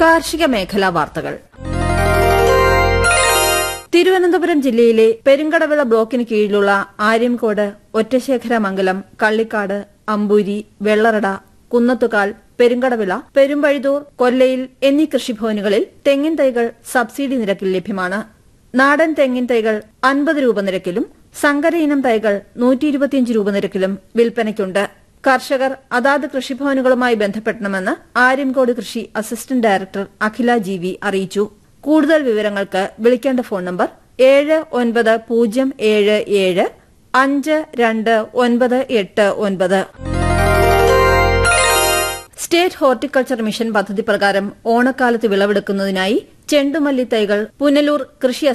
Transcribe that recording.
കാർഷിക മേഖലാ വാർത്തകൾ തിരുവനന്തപുരം ജില്ലയിലെ പെരുങ്കടവിള ബ്ലോക്കിന് കീഴിലുള്ള ആര്യംകോട് ഒറ്റശേഖരമംഗലം കള്ളിക്കാട് അമ്പൂരി വെള്ളറട കുന്നത്തുകാൽ പെരുങ്കടവിള പെരുമ്പഴുതൂർ കൊല്ലയിൽ എന്നീ കൃഷിഭവനുകളിൽ തെങ്ങിൻ തൈകൾ സബ്സിഡി നിരക്കിൽ ലഭ്യമാണ് നാടൻ തെങ്ങിൻ തൈകൾ അൻപത് രൂപ നിരക്കിലും സങ്കര ഇനം തൈകൾ നൂറ്റി ഇരുപത്തിയഞ്ച് രൂപ നിരക്കിലും വിൽപ്പനയ്ക്കുണ്ട് കർഷകർ അതാത് കൃഷിഭവനുകളുമായി ബന്ധപ്പെടണമെന്ന് ആര്യംകോട് കൃഷി assistant director Akhila G V അറിയിച്ചു കൂടുതൽ വിവരങ്ങൾക്ക് വിളിക്കേണ്ട ഫോൺ നമ്പർ ഏഴ് ഒൻപത് പൂജ്യം ഏഴ് ഏഴ് അഞ്ച് രണ്ട് ഒൻപത് എട്ട് ഒൻപത് സ്റ്റേറ്റ് ഹോർട്ടിക്കൾച്ചർ മിഷൻ പദ്ധതി പ്രകാരം ഓണക്കാലത്ത് വിളവെടുക്കുന്നതിനായി ചെണ്ടുമല്ലി തൈകൾ പുനലൂർ കൃഷി